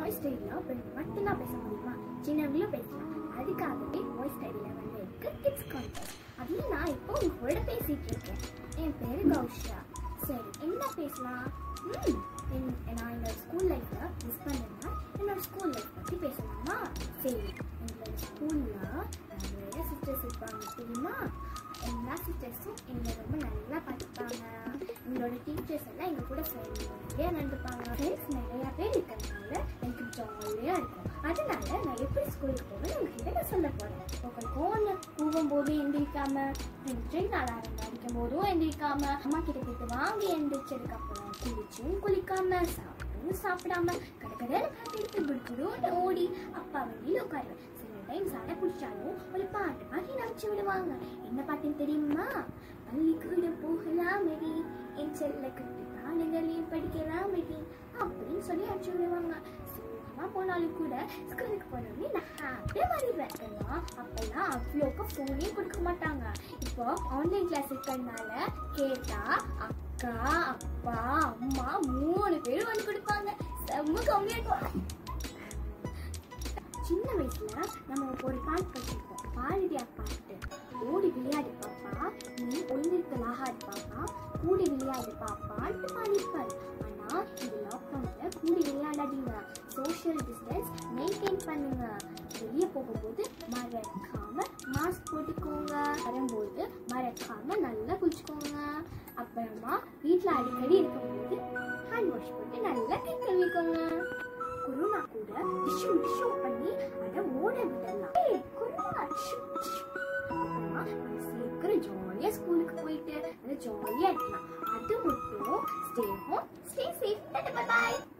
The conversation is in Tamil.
வாய்ஸ் ஸ்டைலில் பெண் மட்டும்தான் பேச முடியுமா சின்னவங்களும் பேசலாம் அதுக்காகவே வாய்ஸ் ஸ்டைலில் வந்து இருக்கு கிட்ஸ் கான்டெஸ்ட் அதில் நான் இப்போ உங்க கூட பேசிட்டு இருக்கேன் என் பேரு கௌஷியா சரி என்ன பேசலாம் ம் என்- நான் என்னோட ஸ்கூல் லைஃப்பில் மிஸ் பண்ணேன்னா என்னோட ஸ்கூல் லைஃப் பற்றி பேசலாமா சரி எங்களோட ஸ்கூலில் நிறைய சிஸ்டர்ஸ் இருப்பாங்க தெரியுமா எல்லா சிஸ்டர்ஸும் எங்களை ரொம்ப நல்லா பார்த்துப்பாங்க எங்களோட டீச்சர்ஸ் எல்லாம் எங்கள் கூட ஃப்ரெண்ட்லியாக நடந்துப்பாங்க ஃப்ரெண்ட்ஸ் நிறையா பேர் இருக்கிறதுனால எனக்கு ஜாலியாக இருக்கும் அதனால நான் எப்படி ஸ்கூலுக்கு போவேன்னு உங்ககிட்ட நான் சொல்ல போகிறேன் உங்களுக்கு ஒன்று கூவும் போது எந்திரிக்காம ட்ரெயின் அலாரம் அடிக்கும் போதும் எந்திரிக்காம அம்மா கிட்ட கேட்டு வாங்கி எந்திரிச்சதுக்கு அப்புறம் குளிச்சும் குளிக்காம சாப்பிட்டும் சாப்பிடாம கடற்கடல் எடுத்து குடுக்குடுன்னு ஓடி அப்பா வண்டியில் உட்காருவேன் சில டைம் சடை பிடிச்சாலும் ஒரு பாட்டு பாடி நடிச்சு விடுவாங்க என்ன பாட்டுன்னு தெரியுமா பள்ளிக்கூட போகலாமடி என் செல்ல குட்டி பாடங்களையும் படிக்கலாமடி அப்படின்னு சொல்லி அடிச்சு விடுவாங்க சோகமா போனாலும் கூட ஸ்கூலுக்கு போனோடனே நான் ஹாப்பியாக மாறிடுவேன் ஏன்னா அப்பெல்லாம் அவ்வளோக்கு ஃபோனே கொடுக்க மாட்டாங்க இப்போ ஆன்லைன் கிளாஸ் இருக்கிறதுனால கேட்டா அக்கா அப்பா அம்மா மூணு பேரும் வந்து கொடுப்பாங்க செம்ம கம்மியாக இருக்கும் சின்ன வயசுல நம்ம ஒரு பாட்டு படிச்சிருப்போம் பாரதியா பாட்டு ஓடி விளையாடு பாப்பா நீ ஒழுங்கிற்கலாகாது பாப்பா கூடி விளையாடு பாப்பான்ட்டு பாடியிருப்பாரு ஆனா இது லாக்டவுன்ல கூடி விளையாடாதீங்க சோஷியல் டிஸ்டன்ஸ் மெயின்டைன் பண்ணுங்க வெளியே போகும்போது மறக்காம மாஸ்க் போட்டுக்கோங்க வரும்போது மறக்காம நல்லா குளிச்சுக்கோங்க அப்புறமா வீட்டில் அடிக்கடி இருக்கும்போது ஹேண்ட் வாஷ் போட்டு நல்லா கை கழுவிக்கோங்க கொரோனா கூட டிஷ்யூ டிஷ்யூ பண்ணி அதை ஓட விடலாம் ஏய், கொரோனா டிஷ்யூ டிஷ்யூ. அப்புறமா நம்ம சீக்கிரம் ஜாலியா ஸ்கூலுக்கு போயிட்டு ஜாலியா இருக்கலாம் அது மட்டும் stay home stay safe by